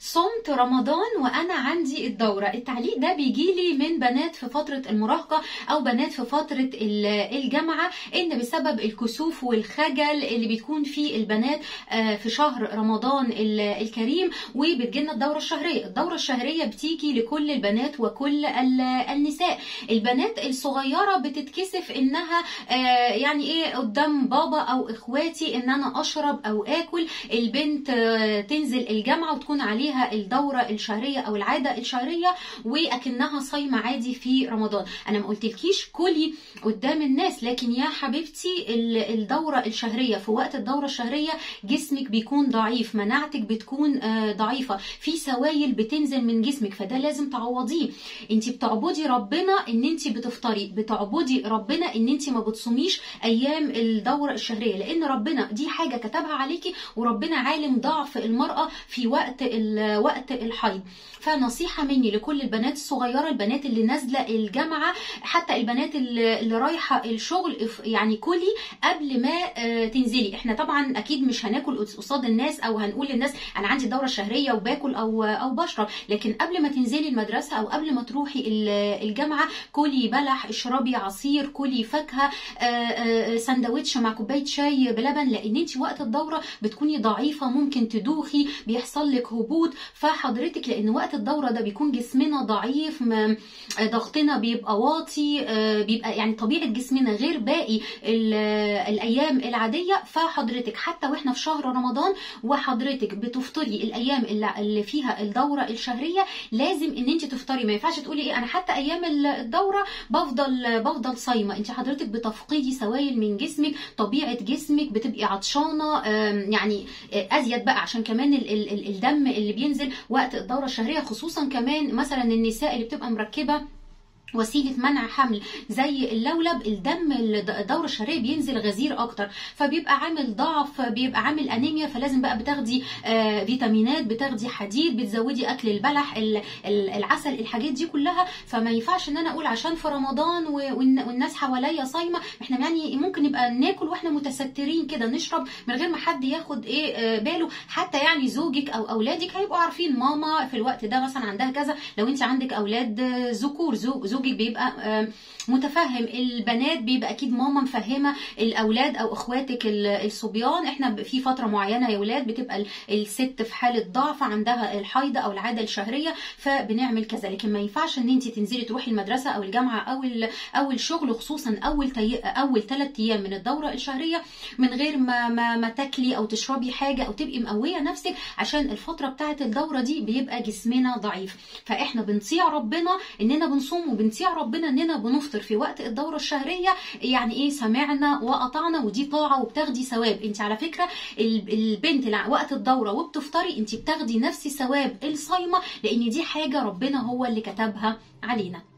صمت رمضان وانا عندي الدوره التعليق ده بيجي لي من بنات في فتره المراهقه او بنات في فتره ال- الجامعه ان بسبب الكسوف والخجل اللي بيكون فيه البنات آه، في شهر رمضان ال- الكريم وبتجيلنا الدوره الشهريه الدوره الشهريه بتيجي لكل البنات وكل ال- النساء البنات الصغيره بتتكسف انها آه، يعني ايه قدام بابا او اخواتي ان انا اشرب او اكل البنت آه، تنزل الجامعه وتكون عليها الدوره الشهريه او العاده الشهريه واكنها صايمه عادي في رمضان انا ما قلتلكيش كلي قدام الناس لكن يا حبيبتي ال- الدوره الشهريه في وقت الدوره الشهريه جسمك بيكون ضعيف مناعتك بتكون آه، ضعيفه في سوائل بتنزل من جسمك فده لازم تعوضيه انت بتعبدي ربنا ان انت بتفطري بتعبدي ربنا ان انت ما بتصوميش ايام الدوره الشهريه لان ربنا دي حاجه كتبها عليكي وربنا عالم ضعف المراه في وقت ال- وقت الحيض فنصيحه مني لكل البنات الصغيره البنات اللي نازله الجامعه حتى البنات اللي اللي رايحه الشغل اف- يعني كلي قبل ما آه، تنزلي احنا طبعا اكيد مش هناكل قصاد الناس او هنقول للناس انا عندي الدوره الشهريه وباكل او او بشرب لكن قبل ما تنزلي المدرسه او قبل ما تروحي ال- الجامعه كلي بلح اشربي عصير كلي فاكهه آه، آه، سندوتش مع كوبايه شاي بلبن لان انت وقت الدوره بتكوني ضعيفه ممكن تدوخي بيحصل لك هبوط فحضرتك لان وقت الدوره ده بيكون جسمنا ضعيف ما- آه، ضغطنا بيبقى واطي آه، بيبقى يعني طبيعه جسمنا غير باقي ال- آه، الايام العاديه فحضرتك حتى واحنا في شهر رمضان وحضرتك بتفطري الايام اللي اللي فيها الدوره الشهريه لازم ان انت تفطري ما ينفعش تقولي ايه انا حتى ايام ال- الدوره بفضل بفضل صايمه انت حضرتك بتفقدي سوائل من جسمك طبيعه جسمك بتبقي عطشانه آم، يعني آه، ازيد بقى عشان كمان ال- ال- ال- الدم اللي بينزل وقت الدوره الشهريه خصوصا كمان مثلا النساء اللي بتبقى مركبه وسيله منع حمل زي اللولب الدم الدوره الشهريه بينزل غزير اكتر فبيبقى عامل ضعف بيبقى عامل انيميا فلازم بقى بتاخدي آه، فيتامينات بتاخدي حديد بتزودي اكل البلح ال- ال- العسل الحاجات دي كلها فما ينفعش ان انا اقول عشان في رمضان و- والن- والناس حواليا صايمه احنا يعني ممكن نبقى ناكل واحنا متسترين كده نشرب من غير ما حد ياخد ايه آه، باله حتى يعني زوجك او اولادك هيبقوا عارفين ماما في الوقت ده مثلا عندها كذا لو انت عندك اولاد آه، ذكور زو- زوجك بيبقى آه، متفهم البنات بيبقى اكيد ماما مفهمه الاولاد او اخواتك ال- الصبيان احنا ب- في فتره معينه يا ولاد بتبقى ال- الست في حاله ضعف عندها الحيضه او العاده الشهريه فبنعمل كذا لكن ما ينفعش ان انت تنزلي تروحي المدرسه او الجامعه او ال- او الشغل خصوصا اول تي... اول ثلاث ايام من الدوره الشهريه من غير ما ما, ما تاكلي او تشربي حاجه او تبقي مقويه نفسك عشان الفتره بتاعه الدوره دي بيبقى جسمنا ضعيف فاحنا بنطيع ربنا اننا بنصوم وبنطيع ربنا اننا بنفطر في وقت الدوره الشهريه يعني ايه سمعنا واطعنا ودي طاعه وبتاخدي ثواب انت على فكره ال- البنت اللي وقت الدوره وبتفطري انت بتاخدي نفس ثواب الصايمه لان دي حاجه ربنا هو اللي كتبها علينا